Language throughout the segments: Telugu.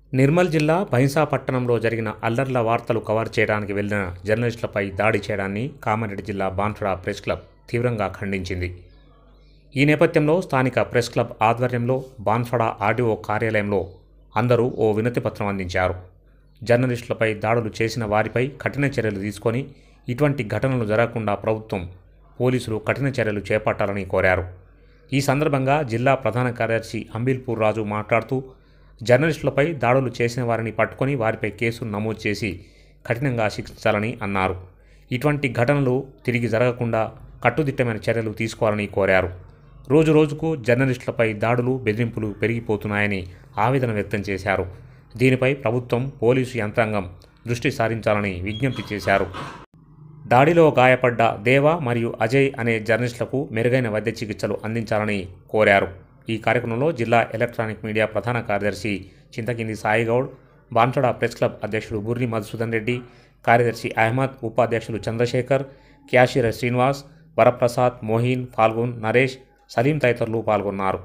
నిర్మల్ జిల్లా బైంసా పట్టణంలో జరిగిన అల్లర్ల వార్తలు కవర్ చేయడానికి వెళ్లిన జర్నలిస్టులపై దాడి చేయడాన్ని కామారెడ్డి జిల్లా బాన్ఫడా ప్రెస్ క్లబ్ తీవ్రంగా ఖండించింది ఈ నేపథ్యంలో స్థానిక ప్రెస్ క్లబ్ ఆధ్వర్యంలో బాన్ఫడా ఆర్డీఓ కార్యాలయంలో అందరూ ఓ వినతి పత్రం అందించారు జర్నలిస్టులపై దాడులు చేసిన వారిపై కఠిన చర్యలు తీసుకొని ఇటువంటి ఘటనలు జరగకుండా ప్రభుత్వం పోలీసులు కఠిన చర్యలు చేపట్టాలని కోరారు ఈ సందర్భంగా జిల్లా ప్రధాన కార్యదర్శి అంబిల్పూర్ రాజు మాట్లాడుతూ జర్నలిస్టులపై దాడులు చేసిన వారిని పట్టుకొని వారిపై కేసులు నమోదు చేసి కఠినంగా శిక్షించాలని అన్నారు ఇటువంటి ఘటనలు తిరిగి జరగకుండా కట్టుదిట్టమైన చర్యలు తీసుకోవాలని కోరారు రోజు రోజుకు జర్నలిస్టులపై దాడులు బెదిరింపులు పెరిగిపోతున్నాయని ఆవేదన వ్యక్తం చేశారు దీనిపై ప్రభుత్వం పోలీసు యంత్రాంగం దృష్టి సారించాలని విజ్ఞప్తి చేశారు దాడిలో గాయపడ్డ దేవ మరియు అజయ్ అనే జర్నలిస్టులకు మెరుగైన వైద్య చికిత్సలు అందించాలని కోరారు ఈ కార్యక్రమంలో జిల్లా ఎలక్ట్రానిక్ మీడియా ప్రధాన కార్యదర్శి చింతకింది సాయిగౌడ్ బాన్సడ ప్రెస్ క్లబ్ అధ్యక్షుడు బుర్రి మధుసూదన్ రెడ్డి కార్యదర్శి అహ్మద్ ఉపాధ్యక్షులు చంద్రశేఖర్ క్యాషియర్ శ్రీనివాస్ వరప్రసాద్ మోహిన్ ఫాల్గున్ నరేష్ సలీం తదితరులు పాల్గొన్నారు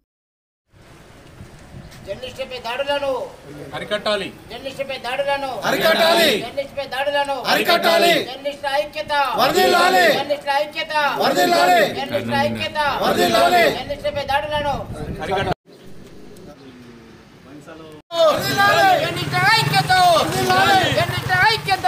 జర్నలిస్టులపై దాడులను అరికట్టాలి జర్నలిస్టులపై దాడులను అరికట్టాలి. జర్నలిస్టులపై దాడులను అరికట్టాలి. జర్నలిస్టుల ఐక్యత వర్ధిల్లాలి. జర్నలిస్టుల ఐక్యత వర్ధిల్లాలి. జర్నలిస్టుల ఐక్యత వర్ధిల్లాలి. జర్నలిస్టులపై దాడులను అరికట్టాలి జర్నలిస్టుల ఐక్యత జర్నలిస్టుల ఐక్యత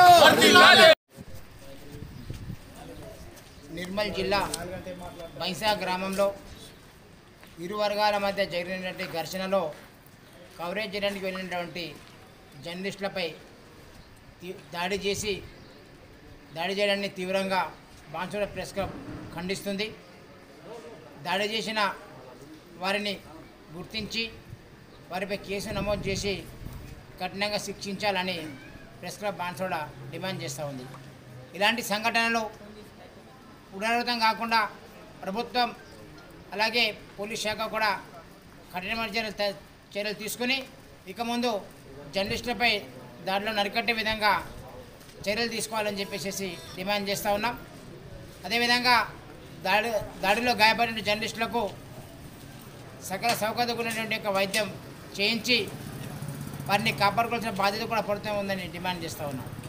నిర్మల్ జిల్లా బైసా గ్రామంలో ఇరు వర్గాల మధ్య జరిగినటువంటి ఘర్షణలో కవరేజ్ చేయడానికి వెళ్ళినటువంటి జర్నలిస్టులపై తీ- దాడి చేసి దాడి చేయడాన్ని తీవ్రంగా బాన్సూడ ప్రెస్ క్లబ్ ఖండిస్తుంది దాడి చేసిన వారిని గుర్తించి వారిపై కేసు నమోదు చేసి కఠినంగా శిక్షించాలని ప్రెస్ క్లబ్ బాన్సోడ డిమాండ్ చేస్తూ ఉంది ఇలాంటి సంఘటనలు పునరావృతం కాకుండా ప్రభుత్వం అలాగే పోలీస్ శాఖ కూడా కఠినమైన చర్యలు త- చర్యలు తీసుకుని ఇక ముందు జర్నలిస్టులపై దాడిలో నరికట్టే విధంగా చర్యలు తీసుకోవాలని చెప్పేసి డిమాండ్ చేస్తూ ఉన్నాం అదేవిధంగా దాడి దాడిలో గాయపడిన జర్నలిస్టులకు సకల సౌకర్యం ఉన్నటువంటి యొక్క వైద్యం చేయించి వారిని కాపాడుకోవాల్సిన బాధ్యత కూడా ప్రభుత్వం ఉందని డిమాండ్ చేస్తూ ఉన్నాం